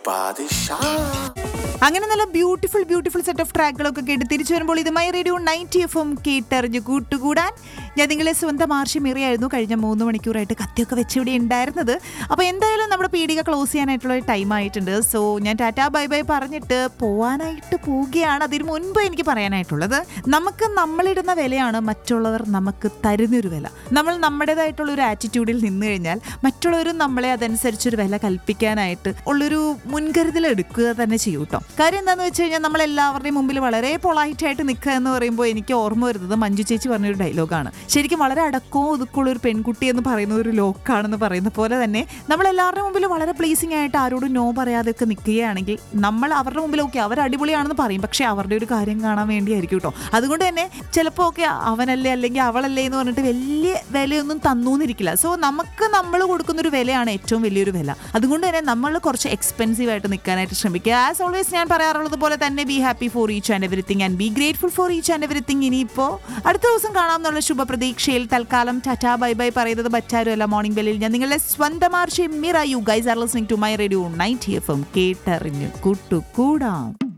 അങ്ങനെ നല്ല beautiful beautiful set of ട്രാക്കുകളൊക്കെ കേട്ട് തിരിച്ചു വരുമ്പോൾ ഇത് my radio ninety F M കേട്ടറിഞ്ഞു കൂട്ടുകൂടാൻ ഞാൻ നിങ്ങളെ സ്വന്തം ആർഷിമേറിയായിരുന്നു കഴിഞ്ഞ മൂന്ന് മണിക്കൂറായിട്ട് കത്തിയൊക്കെ വെച്ച് ഇവിടെ ഉണ്ടായിരുന്നത് അപ്പോൾ എന്തായാലും നമ്മുടെ പീടിക ക്ലോസ് ചെയ്യാനായിട്ടുള്ള ടൈം ആയിട്ടുണ്ട് സോ ഞാൻ ടാറ്റാ ബൈ ബൈ പറഞ്ഞിട്ട് പോവാനായിട്ട് പോവുകയാണ് അതിന് മുൻപ് എനിക്ക് പറയാനായിട്ടുള്ളത് നമുക്ക് നമ്മളിടുന്ന വിലയാണ് മറ്റുള്ളവർ നമുക്ക് തരുന്നൊരു വില നമ്മൾ നമ്മുടേതായിട്ടുള്ള ഒരു ആറ്റിറ്റ്യൂഡിൽ നിന്ന് കഴിഞ്ഞാൽ മറ്റുള്ളവരും നമ്മളെ അതനുസരിച്ചൊരു വില കൽപ്പിക്കാനായിട്ട് ഉള്ളൊരു മുൻകരുതൽ എടുക്കുക തന്നെ ചെയ്യും കേട്ടോ കാര്യം എന്താണെന്ന് വെച്ച് കഴിഞ്ഞാൽ നമ്മൾ എല്ലാവരുടെയും മുമ്പിൽ വളരെ പൊളൈറ്റ് ആയിട്ട് നിൽക്കുക എന്ന് പറയുമ്പോൾ എനിക്ക് ഓർമ്മ വരുന്നത് മഞ്ജു ചേച്ചി പറഞ്ഞൊരു ഡയലോഗാണ് ശരിക്കും വളരെ അടക്കവും ഒതുക്കുള്ള ഒരു പെൺകുട്ടി എന്ന് പറയുന്ന ഒരു ലോക്കാണെന്ന് പറയുന്ന പോലെ തന്നെ നമ്മൾ എല്ലാവരുടെ മുമ്പിൽ വളരെ പ്ലീസിങ് ആയിട്ട് ആരോടും നോ പറയാതെയൊക്കെ നിൽക്കുകയാണെങ്കിൽ നമ്മൾ അവരുടെ മുമ്പിൽ ഓക്കെ അവർ അടിപൊളിയാണെന്ന് പറയും പക്ഷേ അവരുടെ ഒരു കാര്യം കാണാൻ വേണ്ടിയായിരിക്കും കേട്ടോ അതുകൊണ്ട് തന്നെ ചിലപ്പോൾ ഒക്കെ അവനല്ലേ അല്ലെങ്കിൽ അവളല്ലേ എന്ന് പറഞ്ഞിട്ട് വലിയ വിലയൊന്നും തന്നൂന്നിരിക്കില്ല സോ നമുക്ക് നമ്മൾ കൊടുക്കുന്ന ഒരു വിലയാണ് ഏറ്റവും വലിയൊരു വില അതുകൊണ്ട് തന്നെ നമ്മൾ കുറച്ച് എക്സ്പെൻസീവ് ആയിട്ട് നിൽക്കാനായിട്ട് ശ്രമിക്കുക ആസ് ഓൾവേസ് ഞാൻ പറയാറുള്ളത് പോലെ തന്നെ be happy for each and everything and be grateful for each and everything ഇനിയിപ്പോൾ അടുത്ത ദിവസം കാണാം എന്നുള്ള ശുഭപ്രതീക്ഷയിൽ തൽക്കാലം ടാറ്റാ ബൈ ബൈ പറയുന്നത് പറ്റാരും അല്ല മോർണിംഗ് ബെല്ലിൽ ഞാൻ നിങ്ങളുടെ സ്വന്തം Arshi Mira you guys are listening to my radio ninety F M കേട്ടറിഞ്ഞു കൂട്ടുകൂടാം